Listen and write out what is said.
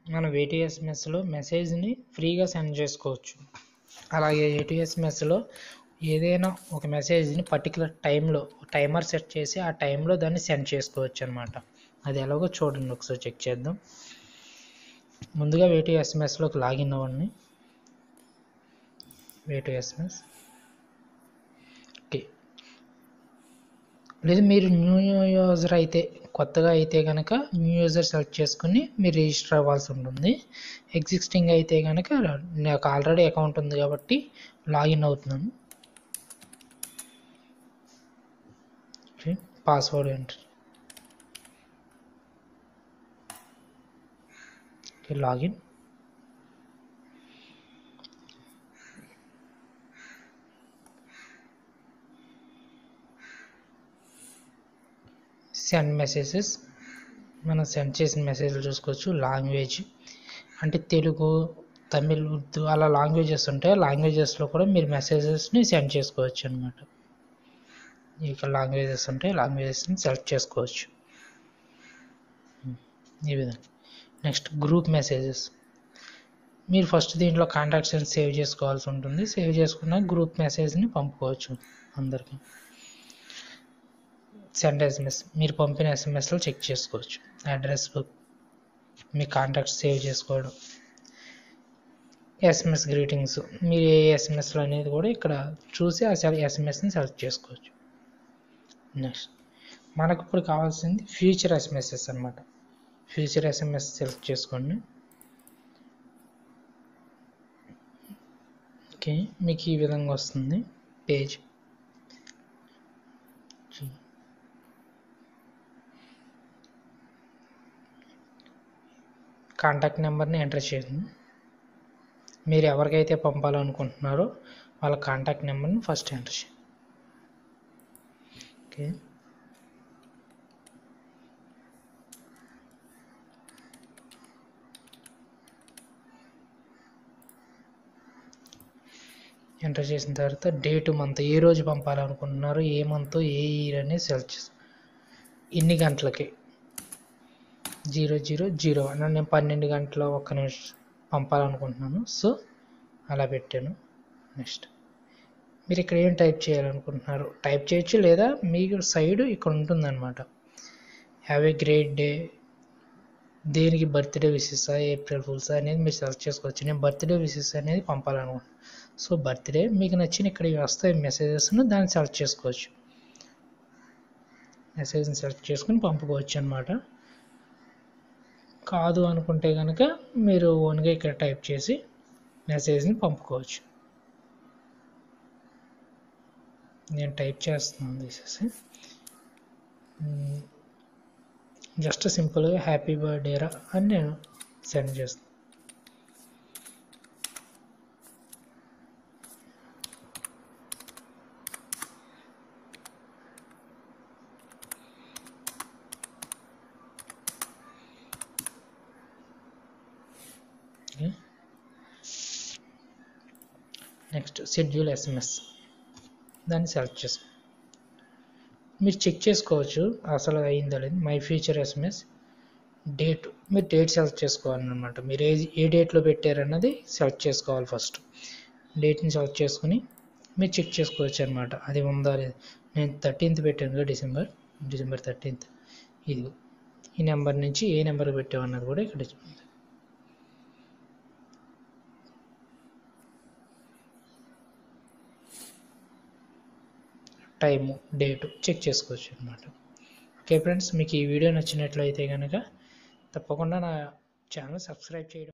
మనం ఏటీఎస్ఎంఎస్లో మెసేజ్ని ఫ్రీగా సెండ్ చేసుకోవచ్చు అలాగే ఏటీఎస్ఎంఎస్లో ఏదైనా ఒక మెసేజ్ని పర్టికులర్ టైంలో టైమర్ సెట్ చేసి ఆ టైంలో దాన్ని సెండ్ చేసుకోవచ్చు అనమాట అది ఎలాగో చూడండి ఒకసారి చెక్ చేద్దాం ముందుగా వేటు ఎస్ఎంఎస్లోకి లాగిన్ అవ్వండి వేటు ఎస్ఎంఎస్ ఓకే లేదు మీరు న్యూ యూజర్ అయితే కొత్తగా అయితే కనుక న్యూ యూజర్ సెలెక్ట్ చేసుకుని మీరు రిజిస్టర్ అవ్వాల్సి ఉంటుంది ఎగ్జిస్టింగ్ అయితే కనుక నాకు ఆల్రెడీ అకౌంట్ ఉంది కాబట్టి లాగిన్ అవుతున్నాను password enter okay login send messages మనం సెండ్ చేసిన మెసేజ్లు చూసుకోవచ్చు లాంగ్వేజ్ అంటే తెలుగు తమిళ్ ఉర్దూ అలా లాంగ్వేజెస్ ఉంటాయి లాంగ్వేజెస్లో కూడా మీరు మెసేజెస్ని సెండ్ చేసుకోవచ్చు అనమాట ఇక లాంగ్వేజెస్ ఉంటాయి లాంగ్వేజెస్ని సెలెక్ట్ చేసుకోవచ్చు ఈ విధంగా నెక్స్ట్ గ్రూప్ మెసేజెస్ మీరు ఫస్ట్ దీంట్లో కాంటాక్ట్స్ అని సేవ్ చేసుకోవాల్సి ఉంటుంది సేవ్ చేసుకున్న గ్రూప్ మెసేజ్ని పంపుకోవచ్చు అందరికీ సెండ్ ఎస్ఎంఎస్ మీరు పంపిన ఎస్ఎంఎస్లో చెక్ చేసుకోవచ్చు అడ్రస్ బుక్ మీ కాంటాక్ట్స్ సేవ్ చేసుకోవడం ఎస్ఎంఎస్ గ్రీటింగ్స్ మీరు ఏ ఎస్ఎంఎస్లో అనేది కూడా ఇక్కడ చూసి ఆ ఎస్ఎంఎస్ని సెలెక్ట్ చేసుకోవచ్చు నెక్స్ట్ మనకు ఇప్పుడు కావాల్సింది ఫ్యూచర్ ఎస్ఎంఎస్ఎస్ అనమాట ఫ్యూచర్ ఎస్ఎంఎస్ సెలెక్ట్ చేసుకోండి ఓకే మీకు ఈ విధంగా వస్తుంది పేజ్ కాంటాక్ట్ నెంబర్ని ఎంటర్ చేయండి మీరు ఎవరికైతే పంపాలనుకుంటున్నారో వాళ్ళ కాంటాక్ట్ నెంబర్ని ఫస్ట్ ఎంటర్ చేయండి ఓకే ఎంటర్ చేసిన తర్వాత డేట్ మంత్ ఏ రోజు పంపాలనుకుంటున్నారో ఏ మంత్ ఏ ఇయర్ అనేది సెలెక్ట్ చేస్తాం ఇన్ని గంటలకి జీరో జీరో జీరో వన్ నేను పన్నెండు గంటల ఒక్క నిమిషం పంపాలనుకుంటున్నాను సో అలా పెట్టాను నెక్స్ట్ మీరు ఇక్కడ ఏం టైప్ చేయాలనుకుంటున్నారు టైప్ చేయొచ్చు లేదా మీ సైడ్ ఇక్కడ ఉంటుందన్నమాట హ్యావ్ ఏ గ్రేట్ డే దేనికి బర్త్డే విషెస్ ఏప్రిల్ ఫుల్స్ అనేది మీరు సెలెక్ట్ చేసుకోవచ్చు నేను బర్త్డే విషెస్ అనేది పంపాలనుకుంటున్నాను సో బర్త్డే మీకు నచ్చిన ఇక్కడ వస్తాయి మెసేజెస్ను దాన్ని సెలెక్ట్ చేసుకోవచ్చు మెసేజ్ని సెలెక్ట్ చేసుకుని పంపుకోవచ్చు అనమాట కాదు అనుకుంటే కనుక మీరు ఓన్గా ఇక్కడ టైప్ చేసి మెసేజ్ని పంపుకోవచ్చు నేను టైప్ చేస్తున్నాను తీసేసి జస్ట్ సింపుల్గా హ్యాపీ బర్త్డేరా అని నేను సెండ్ చేస్తాను నెక్స్ట్ షెడ్యూల్ ఎస్ఎంఎస్ దాన్ని సెలెక్ట్ చేసుకో మీరు చెక్ చేసుకోవచ్చు అసలు అయిందో లేదు మై ఫ్యూచర్ ఎస్ఎంఎస్ డేట్ మీరు డేట్ సెలెక్ట్ చేసుకోవాలన్నమాట మీరు ఏ ఏ డేట్లో పెట్టారన్నది సెలెక్ట్ చేసుకోవాలి ఫస్ట్ డేట్ని సెలెక్ట్ చేసుకుని మీరు చెక్ చేసుకోవచ్చు అనమాట అది ఉందా లేదు నేను థర్టీన్త్ పెట్టాను కదా డిసెంబర్ డిసెంబర్ థర్టీన్త్ ఇది ఈ నెంబర్ నుంచి ఏ నెంబర్ పెట్టామన్నది కూడా ఇక్కడ ఉంది టైము డేటు చెక్ చేసుకోవచ్చు అనమాట ఓకే ఫ్రెండ్స్ మీకు ఈ వీడియో నచ్చినట్లయితే కనుక తప్పకుండా నా ఛానల్ సబ్స్క్రైబ్ చేయడం